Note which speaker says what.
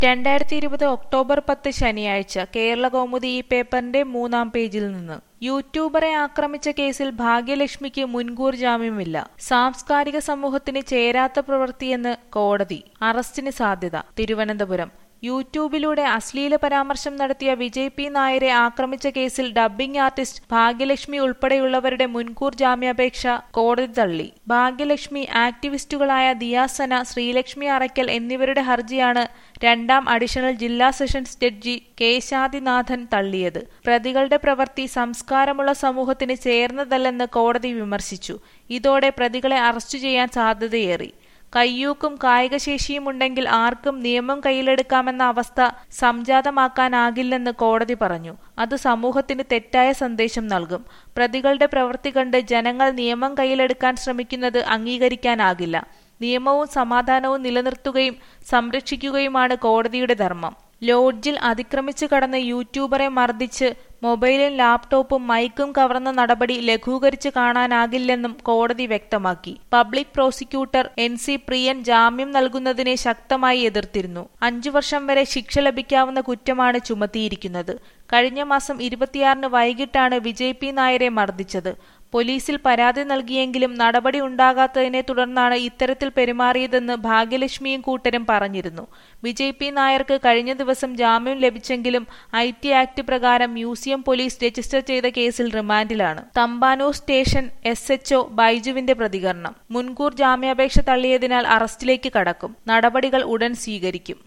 Speaker 1: രണ്ടായിരത്തി ഇരുപത് ഒക്ടോബർ പത്ത് ശനിയാഴ്ച കേരള കൗമുദി ഈ പേപ്പറിന്റെ മൂന്നാം പേജിൽ നിന്ന് യൂട്യൂബറെ ആക്രമിച്ച കേസിൽ ഭാഗ്യലക്ഷ്മിക്ക് മുൻകൂർ ജാമ്യമില്ല സാംസ്കാരിക സമൂഹത്തിന് ചേരാത്ത പ്രവൃത്തിയെന്ന് കോടതി അറസ്റ്റിന് സാധ്യത തിരുവനന്തപുരം യൂട്യൂബിലൂടെ അശ്ലീല പരാമർശം നടത്തിയ വിജയ് പി നായരെ ആക്രമിച്ച കേസിൽ ഡബ്ബിംഗ് ആർട്ടിസ്റ്റ് ഭാഗ്യലക്ഷ്മി ഉൾപ്പെടെയുള്ളവരുടെ മുൻകൂർ ജാമ്യാപേക്ഷ കോടതി തള്ളി ഭാഗ്യലക്ഷ്മി ആക്ടിവിസ്റ്റുകളായ ദിയാസന ശ്രീലക്ഷ്മി അറയ്ക്കൽ എന്നിവരുടെ ഹർജിയാണ് രണ്ടാം അഡീഷണൽ ജില്ലാ സെഷൻസ് ജഡ്ജി കേശാദിനാഥൻ തള്ളിയത് പ്രതികളുടെ പ്രവൃത്തി സംസ്കാരമുള്ള സമൂഹത്തിന് ചേർന്നതല്ലെന്ന് കോടതി വിമർശിച്ചു ഇതോടെ പ്രതികളെ അറസ്റ്റ് ചെയ്യാൻ സാധ്യതയേറി കയ്യൂക്കും കായികശേഷിയും ഉണ്ടെങ്കിൽ ആർക്കും നിയമം കയ്യിലെടുക്കാമെന്ന അവസ്ഥ സംജാതമാക്കാനാകില്ലെന്ന് കോടതി പറഞ്ഞു അത് സമൂഹത്തിന് തെറ്റായ സന്ദേശം നൽകും പ്രതികളുടെ പ്രവൃത്തി കണ്ട് ജനങ്ങൾ നിയമം കയ്യിലെടുക്കാൻ ശ്രമിക്കുന്നത് അംഗീകരിക്കാനാകില്ല നിയമവും സമാധാനവും നിലനിർത്തുകയും സംരക്ഷിക്കുകയുമാണ് കോടതിയുടെ ധർമ്മം ലോഡ്ജിൽ അതിക്രമിച്ചു കടന്ന് യൂട്യൂബറെ മർദ്ദിച്ച് മൊബൈലും ലാപ്ടോപ്പും മൈക്കും കവർന്ന നടപടി ലഘൂകരിച്ച് കാണാനാകില്ലെന്നും കോടതി വ്യക്തമാക്കി public prosecutor N C Priyan ജാമ്യം നൽകുന്നതിനെ ശക്തമായി എതിർത്തിരുന്നു അഞ്ചു വർഷം വരെ ശിക്ഷ ലഭിക്കാവുന്ന കുറ്റമാണ് ചുമത്തിയിരിക്കുന്നത് കഴിഞ്ഞ മാസം ഇരുപത്തിയാറിന് വൈകിട്ടാണ് വിജയ് പി നായരെ മർദ്ദിച്ചത് പോലീസിൽ പരാതി നൽകിയെങ്കിലും നടപടി ഉണ്ടാകാത്തതിനെ തുടർന്നാണ് ഇത്തരത്തിൽ പെരുമാറിയതെന്ന് ഭാഗ്യലക്ഷ്മിയും കൂട്ടരും പറഞ്ഞിരുന്നു വിജയ് പി നായർക്ക് കഴിഞ്ഞ ദിവസം ജാമ്യം ലഭിച്ചെങ്കിലും ഐ ടി ആക്ട് പ്രകാരം മ്യൂസിയം പോലീസ് രജിസ്റ്റർ ചെയ്ത കേസിൽ റിമാൻഡിലാണ് തമ്പാനൂർ സ്റ്റേഷൻ എസ് എച്ച്ഒ ബൈജുവിന്റെ പ്രതികരണം മുൻകൂർ ജാമ്യാപേക്ഷ തള്ളിയതിനാൽ അറസ്റ്റിലേക്ക് കടക്കും നടപടികൾ ഉടൻ സ്വീകരിക്കും